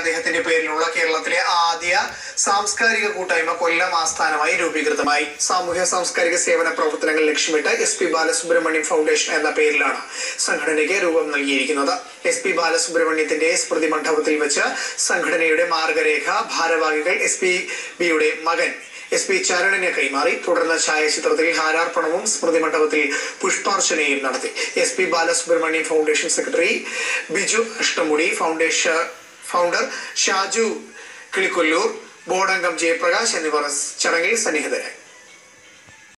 അദ്ദേഹത്തിന്റെ പേരിലുള്ള കേരളത്തിലെ ആദ്യ സാംസ്കാരിക കൂട്ടായ്മ കൊല്ലം ആസ്ഥാനമായി രൂപീകൃതമായി സാമൂഹ്യ സാംസ്കാരിക സേവന പ്രവർത്തനങ്ങൾ ലക്ഷ്യമിട്ട് എസ് പി ബാലസുബ്രഹ്മണ്യം ഫൗണ്ടേഷൻ എന്ന പേരിലാണ് സംഘടനയ്ക്ക് രൂപം നൽകിയിരിക്കുന്നത് എസ് പി ബാലസുബ്രഹ്മണ്യത്തിന്റെ സ്മൃതി മണ്ഡപത്തിൽ വെച്ച് സംഘടനയുടെ മാർഗരേഖ ഭാരവാഹികൾ എസ് പി ബിയുടെ മകൻ എസ് പി ചരണിനെ കൈമാറി തുടർന്ന് ഛായാചിത്രത്തിൽ ഹാരാർപ്പണവും സ്മൃതി മണ്ഡപത്തിൽ പുഷ്പാർച്ചനയും നടത്തി S P Balasubrahmanyam foundation secretary Biju Ashtamudi foundation founder Shaju Kilikollur board അംഗം ജയപ്രകാശ് എന്നിവർ ചടങ്ങിൽ സന്നിഹിതരായി